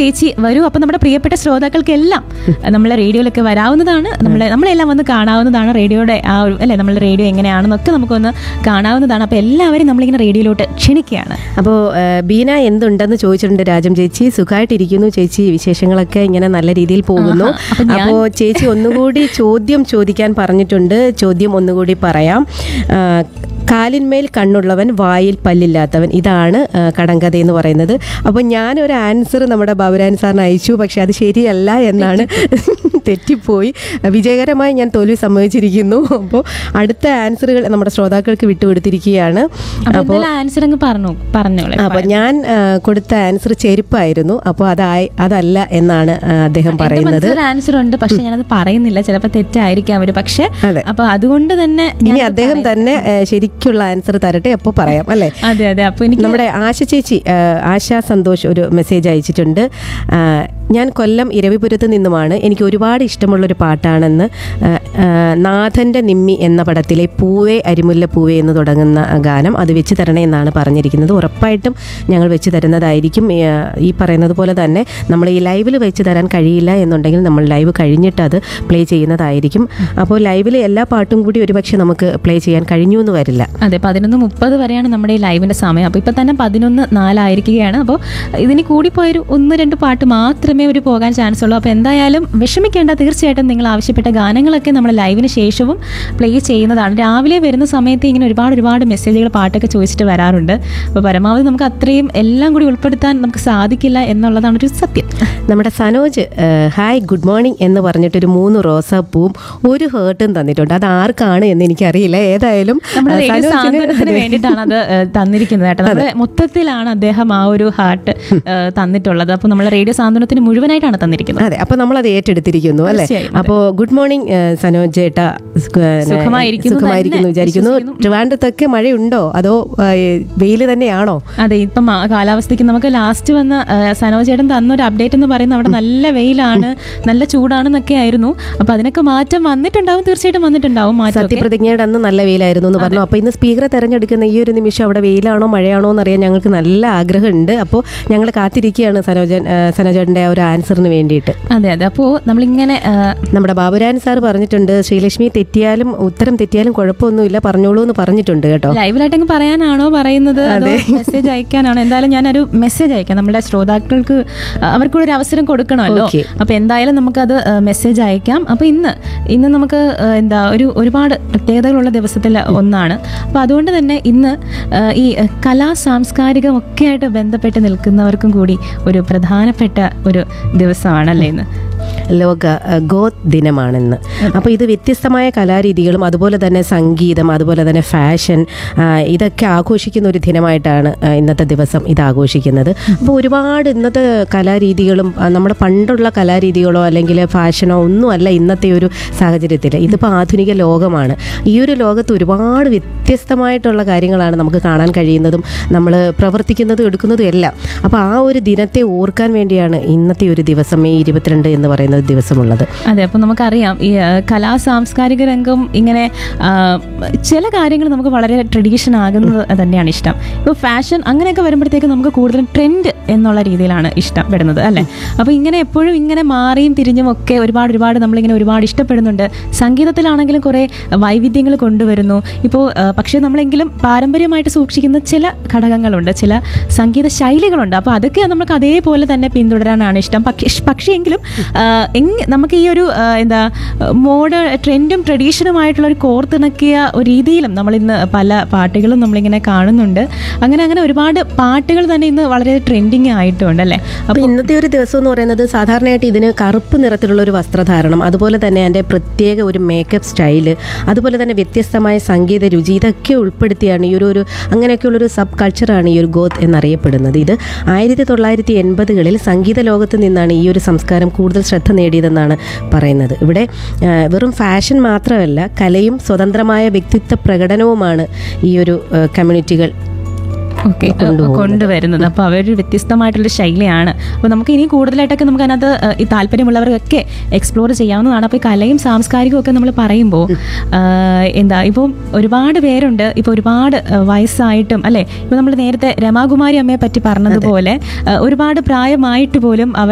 ചേച്ചി വരൂ അപ്പൊ നമ്മുടെ പ്രിയപ്പെട്ട ശ്രോതാക്കൾക്കെല്ലാം നമ്മളെ റേഡിയോയിലൊക്കെ വരാവുന്നതാണ് നമ്മളെ നമ്മളെല്ലാം വന്ന് കാണാവുന്നതാണ് റേഡിയോയുടെ ആ ഒരു അല്ലെ നമ്മളുടെ റേഡിയോ എങ്ങനെയാണെന്നൊക്കെ നമുക്കൊന്ന് കാണാവുന്നതാണ് അപ്പൊ എല്ലാവരും നമ്മളിങ്ങനെ റേഡിയോയിലോട്ട് ക്ഷണിക്കുകയാണ് അപ്പോൾ ബീന എന്തുണ്ടെന്ന് ചോദിച്ചിട്ടുണ്ട് രാജം ചേച്ചി സുഖമായിട്ടിരിക്കുന്നു ചേച്ചി വിശേഷങ്ങളൊക്കെ ഇങ്ങനെ നല്ല രീതിയിൽ പോകുന്നു ആഹാ, അപ്പൊ ഞാൻ- അപ്പോൾ ചേച്ചി ഒന്നുകൂടി ചോദ്യം ചോദിക്കാൻ പറഞ്ഞിട്ടുണ്ട് ചോദ്യം ഒന്നുകൂടി പറയാം ആ, കാലിന്മേൽ കണ്ണുള്ളവൻ വായിൽ പല്ലില്ലാത്തവൻ ഇതാണ് ആ, കടങ്കഥ എന്ന് പറയുന്നത് അപ്പോൾ ഞാനൊരു ആൻസർ നമ്മുടെ ബാബുരാൻ സാറിന് അയച്ചു പക്ഷെ അത് ശരിയല്ല എന്നാണ് തെറ്റിപ്പോയി വിജയകരമായി ഞാൻ തോൽവി സമ്മതിച്ചിരിക്കുന്നു അപ്പോൾ അടുത്ത ആൻസറുകൾ നമ്മുടെ ശ്രോതാക്കൾക്ക് വിട്ടുകൊടുത്തിരിക്കുകയാണ് അപ്പൊ എന്തായാലും ആൻസർ അങ്ങ് പറഞ്ഞു പറഞ്ഞോളെ അപ്പൊ ഞാൻ ആ, കൊടുത്ത ആൻസർ ചെരുപ്പായിരുന്നു അപ്പോൾ അതായി അതല്ല എന്നാണ് ആ, അദ്ദേഹം പറയുന്നത് ആൻസർ ഉണ്ട് പക്ഷെ ഞാനത് പറയുന്നില്ല ചിലപ്പോൾ തെറ്റായിരിക്കാം അവര് പക്ഷെ അതെ. അപ്പൊ അതുകൊണ്ട് തന്നെ ഇനി ഞാൻ അദ്ദേഹം തന്നെ ആ, ശരിക്കുള്ള ആൻസർ തരട്ടെ അപ്പോൾ പറയാം അല്ലേ അതെ അതെ അപ്പൊ എനിക്ക് നമ്മുടെ ആശ ചേച്ചി ആ, ആശ സന്തോഷ് ഒരു മെസ്സേജ് അയച്ചിട്ടുണ്ട് ആ, ഞാൻ കൊല്ലം ഇരവിപുരത്ത് നിന്നുമാണ് എനിക്ക് ഒരുപാട് ഇഷ്ടമുള്ളൊരു പാട്ടാണെന്ന് ആ, ആ, നാഥൻ്റെ നിമ്മി എന്ന പടത്തിലെ പൂവേ അരിമുല്ല പൂവേ എന്ന് തുടങ്ങുന്ന ഗാനം അത് വെച്ച് തരണേ എന്നാണ് പറഞ്ഞിരിക്കുന്നത് ഉറപ്പായിട്ടും ഞങ്ങൾ വെച്ച് തരുന്നതായിരിക്കും ഈ, ആ, ഈ പറയുന്നത് പോലെ തന്നെ നമ്മൾ ഈ ലൈവിൽ വെച്ച് തരാൻ കഴിയില്ല എന്നുണ്ടെങ്കിൽ നമ്മൾ ലൈവ് കഴിഞ്ഞിട്ട് അത് പ്ലേ ചെയ്യുന്നതായിരിക്കും അപ്പോൾ ലൈവിൽ എല്ലാ പാട്ടും കൂടി ഒരുപക്ഷെ നമുക്ക് പ്ലേ ചെയ്യാൻ കഴിഞ്ഞു എന്ന് വരില്ല അതെ പതിനൊന്ന് മുപ്പത് വരെയാണ് നമ്മുടെ ഈ ലൈവിന്റെ സമയം അപ്പോൾ ഇപ്പം തന്നെ പതിനൊന്ന് നാലായിരിക്കുകയാണ് അപ്പോൾ ഇതിന് കൂടിപ്പോയൊരു ഒന്ന് രണ്ട് പാട്ട് മാത്രമേ ഒരു പോകാൻ ചാൻസ് ഉള്ളൂ അപ്പോൾ എന്തായാലും വിഷമിക്കേണ്ട തീർച്ചയായിട്ടും നിങ്ങൾ ആവശ്യപ്പെട്ട ഗാനങ്ങളൊക്കെ നമ്മുടെ ലൈവിന് ശേഷവും പ്ലേ ചെയ്യുന്നതാണ് രാവിലെ വരുന്ന സമയത്ത് ഇങ്ങനെ ഒരുപാട് ഒരുപാട് മെസ്സേജുകൾ പാട്ടൊക്കെ ചോദിച്ചിട്ട് വരാറുണ്ട് അപ്പോൾ പരമാവധി നമുക്ക് അത്രയും എല്ലാം കൂടി ഉൾപ്പെടുത്താൻ നമുക്ക് സാധിക്കില്ല എന്നുള്ളതാണ് ഒരു സത്യം നമ്മുടെ സനോജ് ഏഹ്, ഹായ് ഗുഡ് മോർണിംഗ് എന്ന് പറഞ്ഞിട്ടൊരു മൂന്ന് റോസാപ്പൂവും ഒരു ഹേർട്ടും തന്നിട്ടുണ്ട് അത് ആർക്കാണ് എന്ന് എനിക്കറിയില്ല ഏതായാലും നമ്മുടെ ഏഹ്, റേഡിയോ സനോജിന് സാന്ത്വനത്തിന് വേണ്ടിയിട്ടാണ് അത് ഏഹ്, തന്നിരിക്കുന്നത് കേട്ടോ നമ്മുടെ മൊത്തത്തിലാണ് അദ്ദേഹം ആ ഒരു ഹാർട്ട് തന്നിട്ടുള്ളത് അപ്പോൾ നമ്മൾ റേഡിയോ സാന്ത്വനത്തിന് മുഴുവനായിട്ടാണ് തന്നിരിക്കുന്നത് അതെ അപ്പൊ നമ്മൾ അത് ഏറ്റെടുത്തിരിക്കുന്നു അല്ലേ തീർച്ചയായും, അപ്പോൾ ഗുഡ് മോർണിംഗ് ഏഹ്, സനോജ് ചേട്ടാ സുഖമായിരിക്കുന്നു സുഖമായിരിക്കുന്നു തന്നെ വിചാരിക്കുന്നു വിശ്വസിക്കുന്നു. ട്രിവാൻഡ്രത്തൊക്കെ മഴയുണ്ടോ അതോ വെയിൽ തന്നെയാണോ അതെ ഇപ്പം ആ കാലാവസ്ഥയ്ക്ക് നമുക്ക് ലാസ്റ്റ് വന്ന ആ, സനോജ് ചേട്ടൻ തന്നൊരു അപ്ഡേറ്റ് എന്ന് പറയുന്നത് അവിടെ നല്ല വെയിലാണ് നല്ല ചൂടാണെന്നൊക്കെ ആയിരുന്നു അപ്പൊ അതിനൊക്കെ മാറ്റം വന്നിട്ടുണ്ടാവും തീർച്ചയായിട്ടും വന്നിട്ടുണ്ടാവും മാറ്റം സത്യപ്രതിജ്ഞയുടെ അന്ന് നല്ല വെയിലായിരുന്നു എന്ന് പറഞ്ഞു അപ്പോൾ ഇന്ന് സ്പീക്കറെ തെരഞ്ഞെടുക്കുന്ന ഈ ഒരു നിമിഷം അവിടെ വെയിലാണോ മഴയാണോ എന്നറിയാൻ ഞങ്ങൾക്ക് നല്ല ആഗ്രഹമുണ്ട് അപ്പോൾ ഞങ്ങൾ കാത്തിരിക്കുകയാണ് സനോജൻ ഏഹ്, സനോജന്റെ ആ ഒരു ആൻസറിന് വേണ്ടിയിട്ട് അതെ അതെ അപ്പോൾ നമ്മളിങ്ങനെ ആ, നമ്മുടെ ബാബുരാൻ സാർ പറഞ്ഞിട്ടുണ്ട് ശ്രീലക്ഷ്മി തെറ്റിയാലും ഉത്തരം തെറ്റിയാലും കുഴപ്പമൊന്നുമില്ല പറഞ്ഞോളൂ എന്ന് പറഞ്ഞിട്ടുണ്ട് കേട്ടോ ലൈവിലായിട്ടങ്ങ് പറയാനാണോ പറയുന്നത് അതോ മെസ്സേജ് അയക്കാനാണോ എന്തായാലും ഞാനൊരു മെസ്സേജ് അയക്കാം നമ്മുടെ ശ്രോതാക്കൾക്ക് അവർക്കൂടെ ഒരു അവസരം കൊടുക്കണമല്ലോ Okay. അപ്പൊ എന്തായാലും നമുക്കത് മെസ്സേജ് അയക്കാം അപ്പൊ ഇന്ന് ഇന്ന് നമുക്ക് ആ, എന്താ ഒരു ഒരുപാട് പ്രത്യേകതകളുള്ള ദിവസത്തിൽ ഒന്നാണ് അപ്പൊ അതുകൊണ്ട് തന്നെ ഇന്ന് ആ, ഈ കലാ സാംസ്കാരികം ഒക്കെ ആയിട്ട് ബന്ധപ്പെട്ട് നിൽക്കുന്നവർക്കും കൂടി ഒരു പ്രധാനപ്പെട്ട ഒരു ദിവസമാണല്ലേ ഇന്ന് ലോക അഹ്, ഗോത്ത് ദിനമാണെന്ന് അപ്പോൾ ഇത് വ്യത്യസ്തമായ കലാരീതികളും അതുപോലെ തന്നെ സംഗീതം അതുപോലെ തന്നെ ഫാഷൻ ആ, ഇതൊക്കെ ആഘോഷിക്കുന്ന ഒരു ദിനമായിട്ടാണ് ആ, ഇന്നത്തെ ദിവസം ഇത് ആഘോഷിക്കുന്നത് അപ്പോൾ ഒരുപാട് ഇന്നത്തെ കലാരീതികളും ആ, നമ്മുടെ പണ്ടുള്ള കലാരീതികളോ അല്ലെങ്കിൽ ഫാഷനോ ഒന്നുമല്ല ഇന്നത്തെ ഒരു സാഹചര്യത്തിൽ ഇതിപ്പോൾ ആധുനിക ലോകമാണ് ഈ ഒരു ലോകത്ത് ഒരുപാട് വ്യത്യസ്തമായിട്ടുള്ള കാര്യങ്ങളാണ് നമുക്ക് കാണാൻ കഴിയുന്നതും നമ്മൾ പ്രവർത്തിക്കുന്നതും എടുക്കുന്നതും എല്ലാം അപ്പോൾ ആ ഒരു ദിനത്തെ ഓർക്കാൻ വേണ്ടിയാണ് ഇന്നത്തെ ഒരു ദിവസം മെയ് ഇരുപത്തിരണ്ട് എന്ന് പറയുന്ന ഒരു ദിവസമുള്ളത് അതെ അപ്പോൾ നമുക്കറിയാം ഈ ആ, കലാ സാംസ്കാരിക രംഗം ഇങ്ങനെ ആ, ചില കാര്യങ്ങൾ നമുക്ക് വളരെ ട്രഡീഷൻ ആകുന്നത് തന്നെയാണ് ഇഷ്ടം ഇപ്പോൾ ഫാഷൻ അങ്ങനെയൊക്കെ വരുമ്പോഴത്തേക്ക് നമുക്ക് കൂടുതലും ട്രെൻഡ് എന്നുള്ള രീതിയിലാണ് ഇഷ്ടപ്പെടുന്നത് അല്ലേ അപ്പോൾ ഇങ്ങനെ എപ്പോഴും ഇങ്ങനെ മാറിയും തിരിഞ്ഞും ഒക്കെ ഒരുപാട് ഒരുപാട് നമ്മളിങ്ങനെ ഒരുപാട് ഇഷ്ടപ്പെടുന്നുണ്ട് സംഗീതത്തിലാണെങ്കിലും കുറേ വൈവിധ്യങ്ങൾ കൊണ്ടുവരുന്നു ഇപ്പോൾ ആ, പക്ഷേ നമ്മളെങ്കിലും പാരമ്പര്യമായിട്ട് സൂക്ഷിക്കുന്ന ചില ഘടകങ്ങളുണ്ട് ചില സംഗീത ശൈലികളുണ്ട് അപ്പോൾ അതൊക്കെ നമുക്ക് അതേപോലെ തന്നെ പിന്തുടരാനാണ് ഇഷ്ടം പക്ഷേ പക്ഷേ എങ്കിലും ആ, എങ് നമുക്ക് ഈ ഒരു ആ, എന്താ മോഡേൺ ട്രെൻഡും ട്രഡീഷനുമായിട്ടുള്ള ഒരു കോർത്തിണക്കിയ ഒരു രീതിയിലും നമ്മൾ ഇന്ന് പല പാട്ടുകളും നമ്മളിങ്ങനെ കാണുന്നുണ്ട് അങ്ങനെ അങ്ങനെ ഒരുപാട് പാട്ടുകൾ തന്നെ ഇന്ന് വളരെ ട്രെൻഡിങ് ആയിട്ടുണ്ട് അല്ലേ അപ്പോൾ ഇന്നത്തെ ഒരു ദിവസം എന്ന് പറയുന്നത് സാധാരണയായിട്ട് ഇതിന് കറുപ്പ് നിറത്തിലുള്ള ഒരു വസ്ത്രധാരണം അതുപോലെ തന്നെ അതിൻ്റെ പ്രത്യേക ഒരു മേക്കപ്പ് സ്റ്റൈല് അതുപോലെ തന്നെ വ്യത്യസ്തമായ സംഗീത രുചി ഇതൊക്കെ ഉൾപ്പെടുത്തിയാണ് ഈ ഒരു ഒരു അങ്ങനെയൊക്കെയുള്ളൊരു സബ് കൾച്ചറാണ് ഈ ഒരു ഗോത്ത് എന്നറിയപ്പെടുന്നത് ഇത് ആയിരത്തി തൊള്ളായിരത്തി എൺപതുകളിൽ സംഗീത ലോകത്ത് നിന്നാണ് ഈ ഒരു സംസ്കാരം കൂടുതൽ ശ്രദ്ധ നേടിയതെന്നാണ് പറയുന്നത് ഇവിടെ ആ, വെറും ഫാഷൻ മാത്രമല്ല കലയും സ്വതന്ത്രമായ വ്യക്തിത്വ പ്രകടനവുമാണ് ഈ ഒരു ആ, കമ്മ്യൂണിറ്റികൾ ഓക്കെ കൊണ്ടുവരുന്നത് അപ്പോൾ അവരൊരു വ്യത്യസ്തമായിട്ടുള്ള ശൈലിയാണ് അപ്പോൾ നമുക്ക് ഇനി കൂടുതലായിട്ടൊക്കെ നമുക്ക് അതിനകത്ത് ഏഹ്, ഈ താല്പര്യമുള്ളവർക്കൊക്കെ എക്സ്പ്ലോർ ചെയ്യാവുന്നതാണ് അപ്പോൾ ഈ കലയും സാംസ്കാരികവും ഒക്കെ നമ്മൾ പറയുമ്പോൾ ആഹ്, എന്താ ഇപ്പോൾ ഒരുപാട് പേരുണ്ട് ഇപ്പോൾ ഒരുപാട് ഏഹ്, വയസ്സായിട്ടും അല്ലേ ഇപ്പോൾ നമ്മൾ നേരത്തെ രമാകുമാരി അമ്മയെ പറ്റി പറഞ്ഞതുപോലെ ഏഹ്, ഒരുപാട് പ്രായമായിട്ട് പോലും അവർ